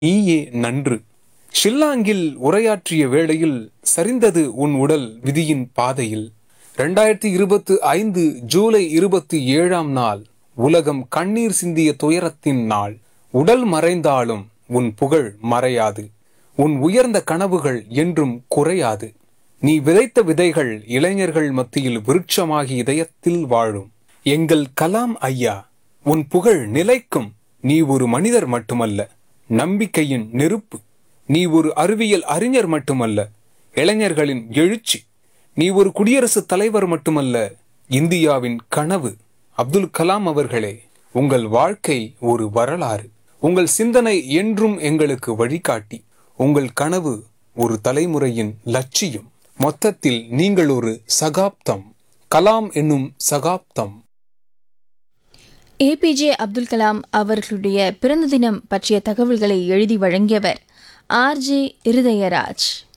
நீயே நன்று ஷில்லாங்கில் உரையாற்றிய வேளையில் சரிந்தது உன் உடல் விதியின் பாதையில் இரண்டாயிரத்தி இருபத்தி ஐந்து ஜூலை இருபத்தி ஏழாம் நாள் உலகம் கண்ணீர் சிந்திய துயரத்தின் நாள் உடல் மறைந்தாலும் உன் புகழ் மறையாது உன் உயர்ந்த கனவுகள் என்றும் குறையாது நீ விதைத்த விதைகள் இளைஞர்கள் மத்தியில் விருட்சமாகி இதயத்தில் வாழும் எங்கள் கலாம் ஐயா உன் புகழ் நிலைக்கும் நீ ஒரு மனிதர் மட்டுமல்ல நம்பிக்கையின் நெருப்பு நீ ஒரு அறிவியல் அறிஞர் மட்டுமல்ல இளைஞர்களின் எழுச்சி நீ ஒரு குடியரசுத் தலைவர் மட்டுமல்ல இந்தியாவின் கனவு அப்துல் கலாம் அவர்களே உங்கள் வாழ்க்கை ஒரு வரலாறு உங்கள் சிந்தனை என்றும் எங்களுக்கு வழிகாட்டி உங்கள் கனவு ஒரு தலைமுறையின் லட்சியம் மொத்தத்தில் நீங்கள் ஒரு சகாப்தம் கலாம் என்னும் சகாப்தம் ஏபிஜே அப்துல் கலாம் அவர்களுடைய பிறந்த தினம் பற்றிய தகவல்களை எழுதி வழங்கியவர் ஆர்ஜே இருதயராஜ்